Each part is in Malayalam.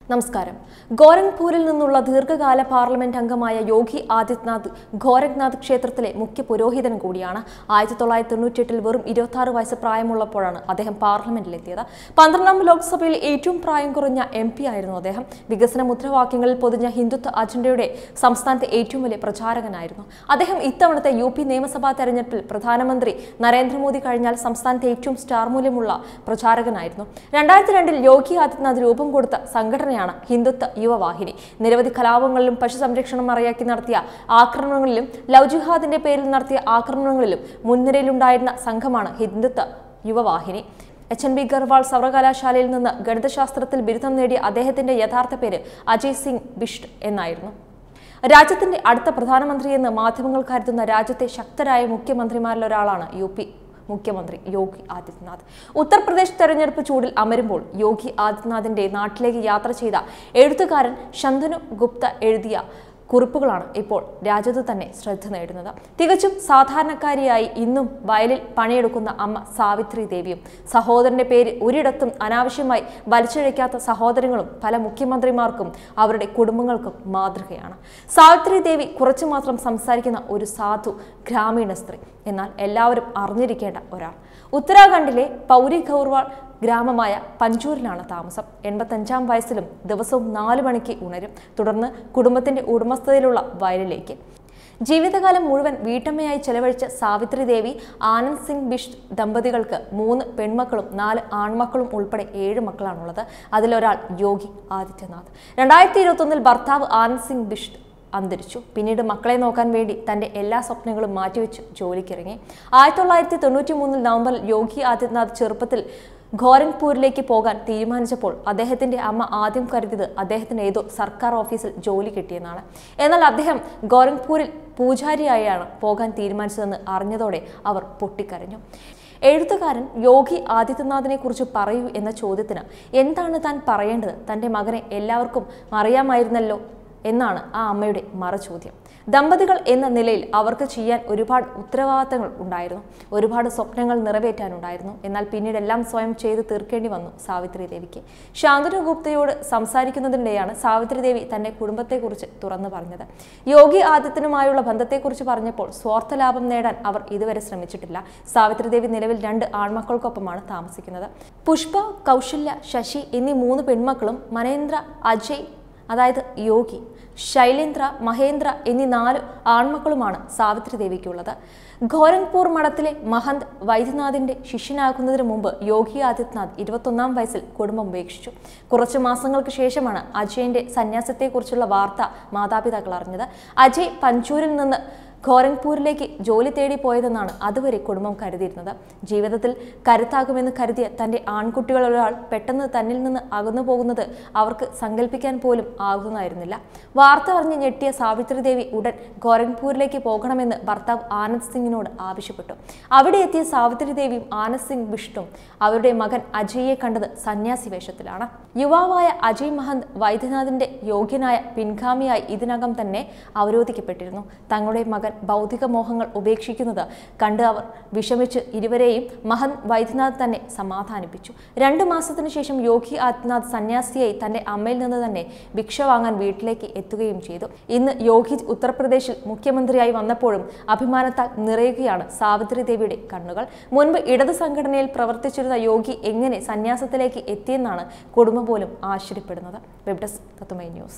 നമസ്കാരം ഗോരഖ്പൂരിൽ നിന്നുള്ള ദീർഘകാല പാർലമെന്റ് അംഗമായ യോഗി ആദിത്യനാഥ് ഗോരഖ്നാഥ് ക്ഷേത്രത്തിലെ മുഖ്യ പുരോഹിതൻ കൂടിയാണ് ആയിരത്തി തൊള്ളായിരത്തി തൊണ്ണൂറ്റിയെട്ടിൽ വെറും ഇരുപത്തി ആറ് വയസ്സ് പ്രായമുള്ളപ്പോഴാണ് അദ്ദേഹം പാർലമെന്റിലെത്തിയത് പന്ത്രണ്ടാം ലോക്സഭയിൽ ഏറ്റവും പ്രായം കുറഞ്ഞ എം പി ആയിരുന്നു അദ്ദേഹം വികസന മുദ്രാവാക്യങ്ങളിൽ പൊതിഞ്ഞ ഹിന്ദുത്വ അജണ്ടയുടെ സംസ്ഥാനത്തെ ഏറ്റവും വലിയ പ്രചാരകനായിരുന്നു അദ്ദേഹം ഇത്തവണത്തെ യു പി നിയമസഭാ തെരഞ്ഞെടുപ്പിൽ പ്രധാനമന്ത്രി നരേന്ദ്രമോദി കഴിഞ്ഞാൽ സംസ്ഥാനത്തെ ഏറ്റവും സ്റ്റാർ മൂല്യമുള്ള പ്രചാരകനായിരുന്നു രണ്ടായിരത്തി രണ്ടിൽ യോഗി ആദിത്യനാഥ് രൂപം കൊടുത്ത സംഘടനയാണ് ഹിന്ദുത്വ യുവവാഹിനി നിരവധി കലാപങ്ങളിലും പശു സംരക്ഷണം മറയാക്കി നടത്തിയ ആക്രമണങ്ങളിലും ലവ് ജിഹാദിന്റെ പേരിൽ നടത്തിയ ആക്രമണങ്ങളിലും മുൻനിരയിലുണ്ടായിരുന്ന സംഘമാണ് Hindutva Yuvavahini H N B Garhwal സർവകലാശാലയിൽ നിന്ന് ഗണിതശാസ്ത്രത്തിൽ ബിരുദം നേടിയ അദ്ദേഹത്തിന്റെ യഥാർത്ഥ പേര് അജയ് സിംഗ് ബിഷ്ട് എന്നായിരുന്നു രാജ്യത്തിന്റെ അടുത്ത പ്രധാനമന്ത്രി എന്ന് മാധ്യമങ്ങൾ കരുതുന്ന രാജ്യത്തെ ശക്തരായ മുഖ്യമന്ത്രിമാരിൽ ഒരാളാണ് യു പി മുഖ്യമന്ത്രി യോഗി ആദിത്യനാഥ് ഉത്തർപ്രദേശ് തെരഞ്ഞെടുപ്പ് ചൂടിൽ അമരുമ്പോൾ യോഗി ആദിത്യനാഥിന്റെ നാട്ടിലേക്ക് യാത്ര ചെയ്ത എഴുത്തുകാരൻ ശന്തനു ഗുപ്ത എഴുതിയ കുറിപ്പുകളാണ് ഇപ്പോൾ രാജ്യത്ത് തന്നെ ശ്രദ്ധ നേടുന്നത് തികച്ചും സാധാരണക്കാരിയായി ഇന്നും വയലിൽ പണിയെടുക്കുന്ന അമ്മ സാവിത്രി ദേവിയും സഹോദരന്റെ പേര് ഒരിടത്തും അനാവശ്യമായി വലിച്ചിഴയ്ക്കാത്ത സഹോദരങ്ങളും പല മുഖ്യമന്ത്രിമാർക്കും അവരുടെ കുടുംബങ്ങൾക്കും മാതൃകയാണ് സാവിത്രി ദേവി കുറച്ചു മാത്രം സംസാരിക്കുന്ന ഒരു സാധു ഗ്രാമീണ സ്ത്രീ എന്നാൽ എല്ലാവരും അറിഞ്ഞിരിക്കേണ്ട ഒരാൾ ഉത്തരാഖണ്ഡിലെ പൗരി ഗൗർവാൾ ഗ്രാമമായ പഞ്ചൂരിലാണ് താമസം എൺപത്തഞ്ചാം വയസ്സിലും ദിവസവും നാല് മണിക്ക് ഉണരും തുടർന്ന് കുടുംബത്തിന്റെ ഉടമസ്ഥതയിലുള്ള വയലിലേക്ക് ജീവിതകാലം മുഴുവൻ വീട്ടമ്മയായി ചെലവഴിച്ച സാവിത്രി ദേവി ആനന്ദ് സിംഗ് ബിഷ്ട് ദമ്പതികൾക്ക് മൂന്ന് പെൺമക്കളും നാല് ആൺമക്കളും ഉൾപ്പെടെ ഏഴ് മക്കളാണുള്ളത് അതിലൊരാൾ യോഗി ആദിത്യനാഥ് രണ്ടായിരത്തി ഇരുപത്തൊന്നിൽ ഭർത്താവ് ആനന്ദ് സിംഗ് ബിഷ്ട് അന്തരിച്ചു പിന്നീട് മക്കളെ നോക്കാൻ വേണ്ടി തന്റെ എല്ലാ സ്വപ്നങ്ങളും മാറ്റിവെച്ച് ജോലിക്കിറങ്ങി ആയിരത്തി തൊള്ളായിരത്തി തൊണ്ണൂറ്റി മൂന്നിൽ നവംബറിൽ യോഗി ആദിത്യനാഥ് ചെറുപ്പത്തിൽ ഘോരൻപൂരിലേക്ക് പോകാൻ തീരുമാനിച്ചപ്പോൾ അദ്ദേഹത്തിന്റെ അമ്മ ആദ്യം കരുതിയത് അദ്ദേഹത്തിന് ഏതോ സർക്കാർ ഓഫീസിൽ ജോലി കിട്ടിയെന്നാണ് എന്നാൽ അദ്ദേഹം ഗോരഖ്പൂരിൽ പൂജാരിയായാണ് പോകാൻ തീരുമാനിച്ചതെന്ന് അറിഞ്ഞതോടെ അവർ പൊട്ടിക്കരഞ്ഞു എഴുത്തുകാരൻ യോഗി ആദിത്യനാഥിനെ കുറിച്ച് പറയൂ എന്ന ചോദ്യത്തിന് എന്താണ് താൻ പറയേണ്ടത് തൻ്റെ മകനെ എല്ലാവർക്കും അറിയാമായിരുന്നല്ലോ എന്നാണ് ആ അമ്മയുടെ മറുചോദ്യം ദമ്പതികൾ എന്ന നിലയിൽ അവർക്ക് ചെയ്യാൻ ഒരുപാട് ഉത്തരവാദിത്തങ്ങൾ ഉണ്ടായിരുന്നു ഒരുപാട് സ്വപ്നങ്ങൾ നിറവേറ്റാനുണ്ടായിരുന്നു എന്നാൽ പിന്നീട് എല്ലാം സ്വയം ചെയ്ത് തീർക്കേണ്ടി വന്നു സാവിത്രി ദേവിക്ക് ശാന്തനു ഗുപ്തയോട് സംസാരിക്കുന്നതിനിടെയാണ് സാവിത്രി ദേവി തന്റെ കുടുംബത്തെക്കുറിച്ച് തുറന്നു പറഞ്ഞത് യോഗി ആദിത്യനുമായുള്ള ബന്ധത്തെക്കുറിച്ച് പറഞ്ഞപ്പോൾ സ്വാർത്ഥ ലാഭം നേടാൻ അവർ ഇതുവരെ ശ്രമിച്ചിട്ടില്ല സാവിത്രി ദേവി നിലവിൽ രണ്ട് ആൺമക്കൾക്കൊപ്പമാണ് താമസിക്കുന്നത് പുഷ്പ കൗശല്യ ശശി എന്നീ മൂന്ന് പെൺമക്കളും മനേന്ദ്ര അജയ് അതായത് യോഗി ശൈലേന്ദ്ര മഹേന്ദ്ര എന്നീ നാല് ആൺമക്കളുമാണ് സാവിത്രി ദേവിക്കുള്ളത് ഘോരൻപൂർ മഠത്തിലെ മഹന്ത് വൈദ്യനാഥിന്റെ ശിഷ്യനാകുന്നതിന് മുമ്പ് യോഗി ആദിത്യനാഥ് ഇരുപത്തൊന്നാം വയസ്സിൽ കുടുംബം ഉപേക്ഷിച്ചു കുറച്ചു മാസങ്ങൾക്ക് ശേഷമാണ് അജയന്റെ സന്യാസത്തെക്കുറിച്ചുള്ള വാർത്ത മാതാപിതാക്കൾ അറിഞ്ഞത് അജയ് പഞ്ചൂരിൽ നിന്ന് ഘോരൻപൂരിലേക്ക് ജോലി തേടി പോയതെന്നാണ് അതുവരെ കുടുംബം കരുതിയിരുന്നത് ജീവിതത്തിൽ കരുത്താകുമെന്ന് കരുതിയ തന്റെ ആൺകുട്ടികളൊരാൾ പെട്ടെന്ന് തന്നിൽ നിന്ന് അകന്നു പോകുന്നത് അവർക്ക് സങ്കല്പിക്കാൻ പോലും ആകുന്നതായിരുന്നില്ല വാർത്ത അറിഞ്ഞ് ഞെട്ടിയ സാവിത്രി ദേവി ഉടൻ ഘോരൻപൂരിലേക്ക് പോകണമെന്ന് ഭർത്താവ് ആനന്ദ് സിംഗിനോട് ആവശ്യപ്പെട്ടു അവിടെ എത്തിയ സാവിത്രി ദേവിയും ആനന്ദ് സിംഗ് ബിഷ്ടും അവരുടെ മകൻ അജയ്യെ കണ്ടത് സന്യാസി വേഷത്തിലാണ് യുവാവായ അജയ് മഹന്ത് വൈദ്യനാഥിന്റെ യോഗ്യനായ പിൻഗാമിയായി ഇതിനകം തന്നെ അവരോധിക്കപ്പെട്ടിരുന്നു തങ്ങളുടെ മകൻ ഭൗതിക മോഹങ്ങൾ ഉപേക്ഷിക്കുന്നത് കണ്ട് അവർ വിഷമിച്ച് ഇരുവരെയും മഹൻ വൈദ്യനാഥ് തന്നെ സമാധാനിപ്പിച്ചു രണ്ടു മാസത്തിനു ശേഷം യോഗി ആദിത്യനാഥ് സന്യാസിയായി തന്റെ അമ്മയിൽ നിന്ന് തന്നെ ഭിക്ഷ വാങ്ങാൻ വീട്ടിലേക്ക് എത്തുകയും ചെയ്തു ഇന്ന് യോഗി ഉത്തർപ്രദേശിൽ മുഖ്യമന്ത്രിയായി വന്നപ്പോഴും അഭിമാനത്താൽ നിറയുകയാണ് സാവിത്രി ദേവിയുടെ കണ്ണുകൾ മുൻപ് ഇടത് സംഘടനയിൽ പ്രവർത്തിച്ചിരുന്ന യോഗി എങ്ങനെ സന്യാസത്തിലേക്ക് എത്തിയെന്നാണ് കുടുംബം പോലും ആശ്ചര്യപ്പെടുന്നത് വെബ് ഡെസ്ക് തത്തുമൈ ന്യൂസ്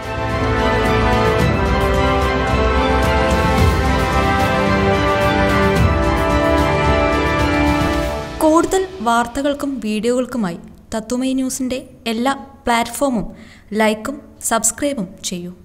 കൂടുതൽ വാർത്തകൾക്കും വീഡിയോകൾക്കുമായി തത്തുമൈ ന്യൂസിൻ്റെ എല്ലാ പ്ലാറ്റ്ഫോമും ലൈക്കും സബ്സ്ക്രൈബും ചെയ്യൂ